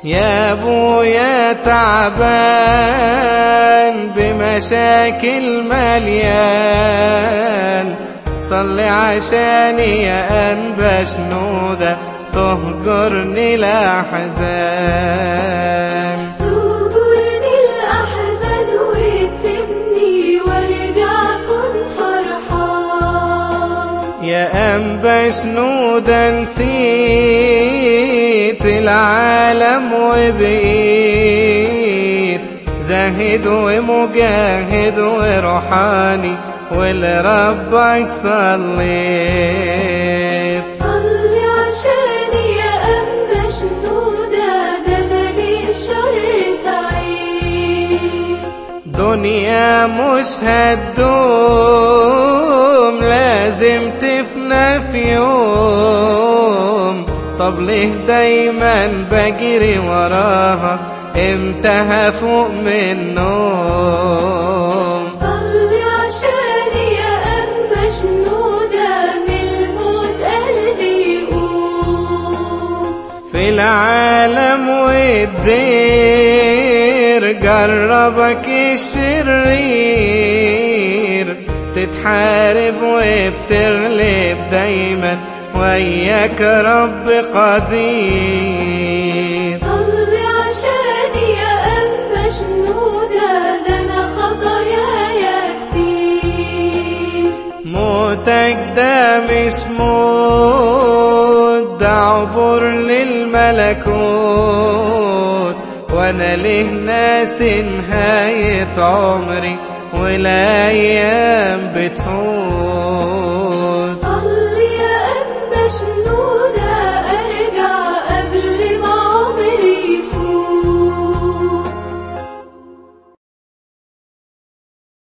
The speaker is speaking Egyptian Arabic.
يا ابويا تعبان بمشاكل مليان صلي عشاني يا أنبا شنودة تهجرني الأحزان تهجرني الأحزان وتسيبني وارجع كن فرحان يا أنبا شنودة نسيت العالم وبقيت زاهد ومجاهد وروحاني ولربك صليت صلي عشاني يا أنبا شنودة ده أنا للشر سعيد دنيا مش هتدوم لازم تفنى في يوم طب ليه دايما بجري وراها امتى هفوق من النوم صلي عشاني يا أنبا شنودة من الموت قلبي يقوم في العالم والدير جربك الشرير تتحارب وبتغلب دايما وياك رب قدير صلي عشاني يا أنبا شنودة ده أنا خطاياي كتير موتك ده مش موت ده عبور للملكوت وانا ليه ناس نهاية عمري والايام بتفوت صلي يا أنبا شنودة